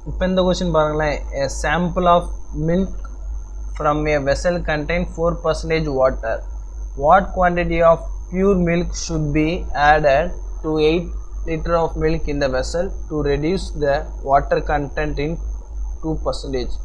இப்போ இந்த கொஸ்டின் பாருங்களேன் a sample of milk from a vessel contain 4 percentage water what quantity of pure milk should be added to 8 liter of milk in the vessel to reduce the water content in 2 percentage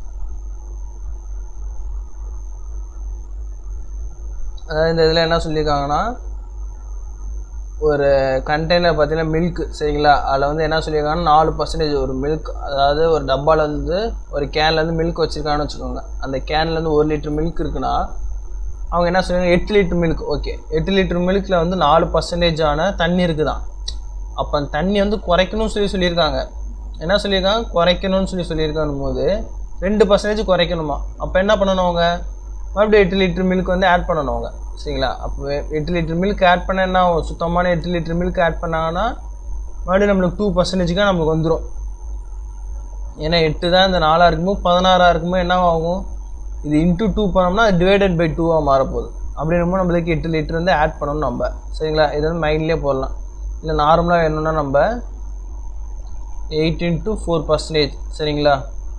அதாவது இந்த இதில் என்ன சொல்லியிருக்காங்கன்னா ஒரு container பார்த்தீங்கன்னா milk சரிங்களா அதில் வந்து என்ன சொல்லியிருக்காங்கன்னா நாலு பர்சன்டேஜ் ஒரு மில்க் அதாவது ஒரு டப்பாவில் வந்து ஒரு கேன்லேருந்து மில்க் வச்சுருக்காங்கன்னு வச்சுக்கோங்க அந்த கேன்லேருந்து ஒரு லிட்டர் மில்க் இருக்குன்னா அவங்க என்ன சொல்லுவாங்க எட்டு லிட்டர் மில்க் ஓகே எட்டு லிட்டர் மில்கில் வந்து நாலு பர்சன்டேஜான தண்ணி இருக்குதான் அப்போ அந்த தண்ணி வந்து குறைக்கணும்னு சொல்லி சொல்லியிருக்காங்க என்ன சொல்லியிருக்காங்க குறைக்கணும்னு சொல்லி சொல்லியிருக்காங்க போது ரெண்டு பர்சன்டேஜ் குறைக்கணுமா அப்போ என்ன பண்ணணும் அவங்க மறுபடியும் எட்டு லிட்டர் மில்க் வந்து ஆட் பண்ணணும் அவங்க சரிங்களா அப்போ எட்டு லிட்டர் மில்க் ஆட் பண்ண என்ன ஆகும்? சுத்தமான எட்டு லிட்டர் மில்க் ஆட் பண்ணாங்கன்னா மறுபடியும் நம்மளுக்கு டூ பர்சன்டேஜுக்காக நம்மளுக்கு வந்துடும் ஏன்னா எட்டு தான் இந்த நாலாக இருக்கும்போது பதினாறாக இருக்கும்போது என்ன ஆகும் இது இன்ட்டு டூ பண்ணோம்னா டிவைடட் பை டூவாக மாறப்போகுது அப்படின்னும்போது நம்மளுக்கு எட்டு லிட்டர் வந்து ஆட் பண்ணணும் நம்ம சரிங்களா இது வந்து மைண்ட்லேயே போடலாம் இல்லை நார்மலாக வேணும்னா நம்ம எயிட் இன்ட்டு ஃபோர் பர்சன்டேஜ் சரிங்களா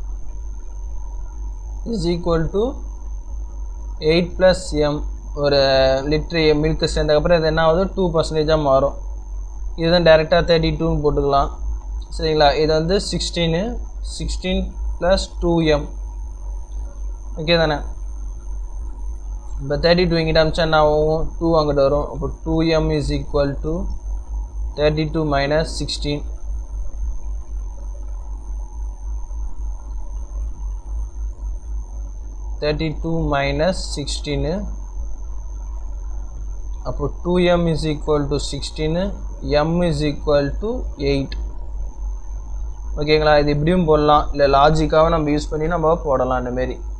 is equal to eight plus M ஒரு லிட்ரு மில்க் சேர்ந்ததுக்கப்புறம் இது என்ன ஆகுது டூ பர்சன்டேஜாக மாறும் இதுதான் டேரெக்டாக தேர்ட்டி டூன்னு போட்டுக்கலாம் சரிங்களா இது வந்து sixteen sixteen plus two M okay தானே இப்போ தேர்ட்டி டூ இங்கிட்ட அமிச்சா என்ன ஆகும் டூ அங்கிட்ட வரும் அப்போ two M is equal to thirty two minus sixteen thirty two minus sixteen அப்போ two M is equal to sixteen M is equal to eight ஓகேங்களா இது இப்படியும் போடலாம் இல்லை லாஜிக்காகவும் நம்ம யூஸ் பண்ணி நம்ம போடலாம் இந்த மாரி